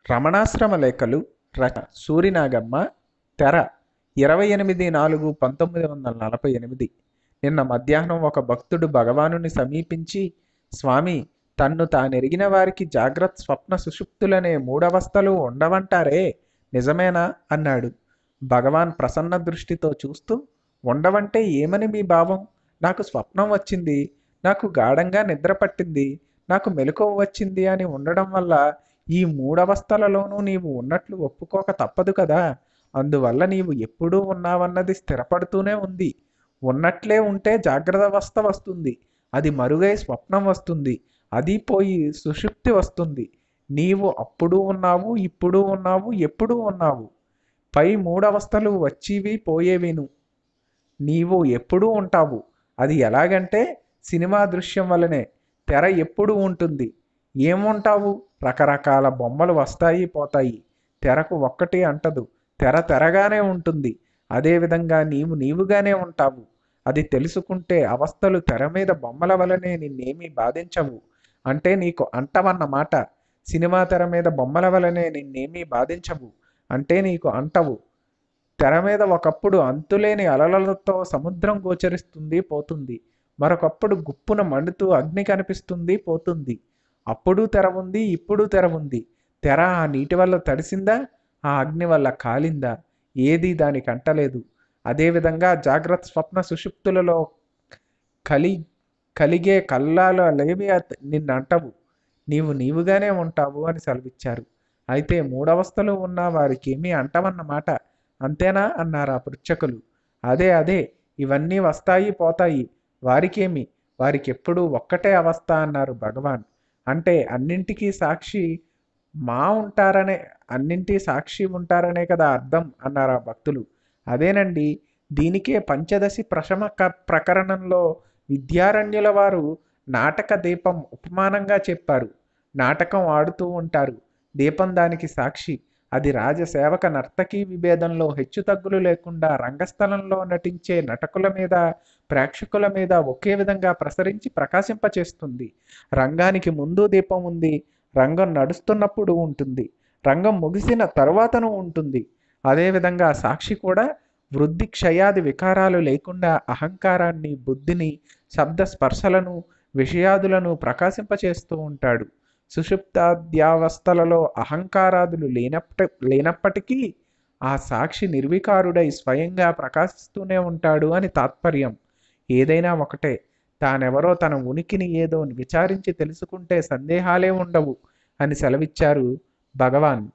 రమణాశ్రమ లేఖలు రచన సూరినాగమ్మ తెర ఇరవై ఎనిమిది నాలుగు పంతొమ్మిది వందల నలభై ఎనిమిది నిన్న మధ్యాహ్నం ఒక భక్తుడు భగవానుని సమీపించి స్వామి తన్ను తానెరిగిన వారికి జాగ్రత్త స్వప్న సుషుప్తులనే మూడవస్థలు ఉండవంటారే నిజమేనా అన్నాడు భగవాన్ ప్రసన్న దృష్టితో చూస్తూ ఉండవంటే ఏమని మీ భావం నాకు స్వప్నం వచ్చింది నాకు గాఢంగా నిద్ర పట్టింది నాకు మెలకువ వచ్చింది అని ఉండడం వల్ల ఈ మూడవస్థలలోనూ నీవు ఉన్నట్లు ఒప్పుకోక తప్పదు కదా అందువల్ల నీవు ఎప్పుడూ ఉన్నావన్నది స్థిరపడుతూనే ఉంది ఉన్నట్లే ఉంటే జాగ్రత్త అవస్థ వస్తుంది అది మరుగై స్వప్నం వస్తుంది అది పోయి సుషుప్తి వస్తుంది నీవు అప్పుడు ఉన్నావు ఇప్పుడు ఉన్నావు ఎప్పుడూ ఉన్నావు పై మూడవస్థలు వచ్చేవి పోయేవిను నీవు ఎప్పుడూ ఉంటావు అది ఎలాగంటే సినిమా దృశ్యం వలనే తెర ఎప్పుడు ఉంటుంది ఏముంటావు రకరకాల బొమ్మలు వస్తాయి పోతాయి తెరకు ఒక్కటి అంటదు తెర తెరగానే ఉంటుంది అదేవిధంగా నీవు నీవుగానే ఉంటావు అది తెలుసుకుంటే అవస్థలు తెర మీద బొమ్మల వలనే నిన్నేమీ బాధించవు అంటే నీకు అంటవన్నమాట సినిమా తెర మీద బొమ్మల వలనే నిన్నేమీ బాధించవు అంటే నీకు అంటవు తెర మీద ఒకప్పుడు అంతులేని అలలతో సముద్రం గోచరిస్తుంది పోతుంది మరొకప్పుడు గుప్పున మండుతూ అగ్ని కనిపిస్తుంది పోతుంది అప్పుడు తెర ఉంది ఇప్పుడు తెర ఉంది తెర ఆ నీటి వల్ల తడిసిందా ఆ అగ్ని వల్ల కాలిందా ఏది దానికి అంటలేదు అదేవిధంగా జాగ్రత్త స్వప్న సుషుప్తులలో కలి కలిగే కల్లాలేవి నిన్నంటవు నీవు నీవుగానే ఉంటావు అని సెలవిచ్చారు అయితే మూడవస్థలు ఉన్న వారికి ఏమీ అంటవన్నమాట అంతేనా అన్నారు ఆ పృచ్ఛకులు అదే అదే ఇవన్నీ వస్తాయి పోతాయి వారికేమి వారికి ఎప్పుడూ ఒక్కటే అవస్థ అన్నారు భగవాన్ అంటే అన్నింటికీ సాక్షి మా ఉంటారనే అన్నింటి సాక్షి ఉంటారనే కదా అర్థం అన్నారు ఆ భక్తులు అదేనండి దీనికే పంచదశి ప్రశమ క- ప్రకరణంలో విద్యారణ్యుల వారు నాటక దీపం ఉపమానంగా చెప్పారు నాటకం ఆడుతూ ఉంటారు దీపం దానికి సాక్షి అది రాజసేవక నర్తకీ విభేదంలో హెచ్చుతగ్గులు లేకుండా రంగస్థలంలో నటించే నటకుల మీద ప్రేక్షకుల మీద ఒకే విధంగా ప్రసరించి ప్రకాశింపచేస్తుంది రంగానికి ముందు దీపం ఉంది రంగం నడుస్తున్నప్పుడు ఉంటుంది రంగం ముగిసిన తరువాతను ఉంటుంది అదేవిధంగా సాక్షి కూడా వృద్ధి క్షయాది వికారాలు లేకుండా అహంకారాన్ని బుద్ధిని శబ్ద స్పర్శలను విషయాదులను ప్రకాశింపచేస్తూ ఉంటాడు సుషుప్తాద్యావస్థలలో అహంకారాదులు లేనప్ప లేనప్పటికీ ఆ సాక్షి నిర్వికారుడై స్వయంగా ప్రకాశిస్తూనే ఉంటాడు అని తాత్పర్యం ఏదైనా ఒకటే తానెవరో తన ఉనికిని ఏదో విచారించి తెలుసుకుంటే సందేహాలే ఉండవు అని సెలవిచ్చారు భగవాన్